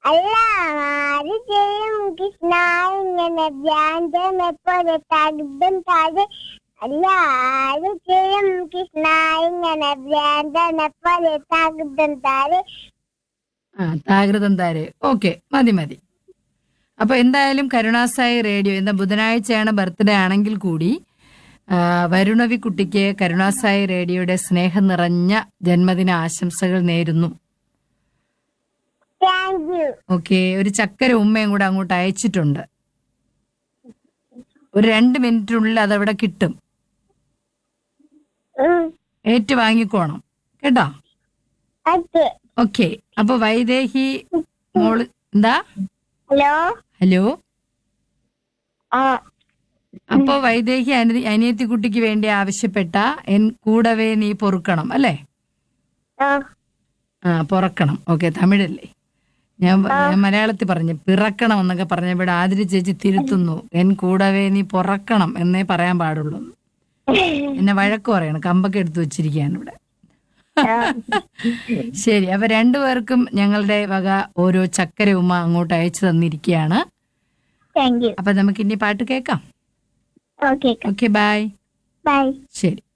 അല്ല ആര് ചെയ്യും കൃഷ്ണ ഇങ്ങനെ വ്യാജനെ പോലെ തകുതും താഴെ അല്ല ആര് ചെയ്യും കൃഷ്ണ ഇങ്ങനെ വ്യാജനെ പോലെ തകുതും താഴെ ആ താകൃതം താരെ ഓക്കെ മതി മതി അപ്പൊ എന്തായാലും കരുണാസായി റേഡിയോ ഇന്ന് ബുധനാഴ്ചയാണ് ബർത്ത്ഡേ ആണെങ്കിൽ കൂടി ആ, വരുണവി കുട്ടിക്ക് കരുണാസായി റേഡിയോയുടെ സ്നേഹം നിറഞ്ഞ ജന്മദിന ആശംസകൾ നേരുന്നു താങ്ക് യു ഓക്കെ ഒരു ചക്കര ഉമ്മയും കൂടെ അങ്ങോട്ട് അയച്ചിട്ടുണ്ട് ഒരു രണ്ട് മിനിറ്റിനുള്ളിൽ അതവിടെ കിട്ടും ഏറ്റു വാങ്ങിക്കോണം കേട്ടോ ഓക്കെ ഓക്കെ അപ്പൊ വൈദേഹി മോള് എന്താ ഹലോ ഹലോ ആ അപ്പോ വൈദേഹി അനി അനിയത്തി കുട്ടിക്ക് വേണ്ടി ആവശ്യപ്പെട്ട എൻ കൂടവേ നീ പൊറുക്കണം അല്ലേ ആ ആ പൊറക്കണം ഓക്കെ തമിഴല്ലേ ഞാൻ ഞാൻ മലയാളത്തിൽ പറഞ്ഞു പിറക്കണം എന്നൊക്കെ പറഞ്ഞ ഇവിടെ ആതിരി ചേച്ചി തിരുത്തുന്നു എൻ കൂടവേ നീ പൊറക്കണം എന്നേ പറയാൻ പാടുള്ളൂ എന്നെ വഴക്ക് പറയണം കമ്പൊക്കെ എടുത്തു വെച്ചിരിക്കുകയാണ് ഇവിടെ ശരി അപ്പൊ രണ്ടുപേർക്കും ഞങ്ങളുടെ വക ഓരോ ചക്കര ഉമ്മ അങ്ങോട്ട് അയച്ചു തന്നിരിക്കുകയാണ് താങ്ക് യു അപ്പൊ നമുക്ക് ഇനി പാട്ട് കേൾക്കാം ഓക്കെ ഓക്കെ ബൈ ബൈ ശരി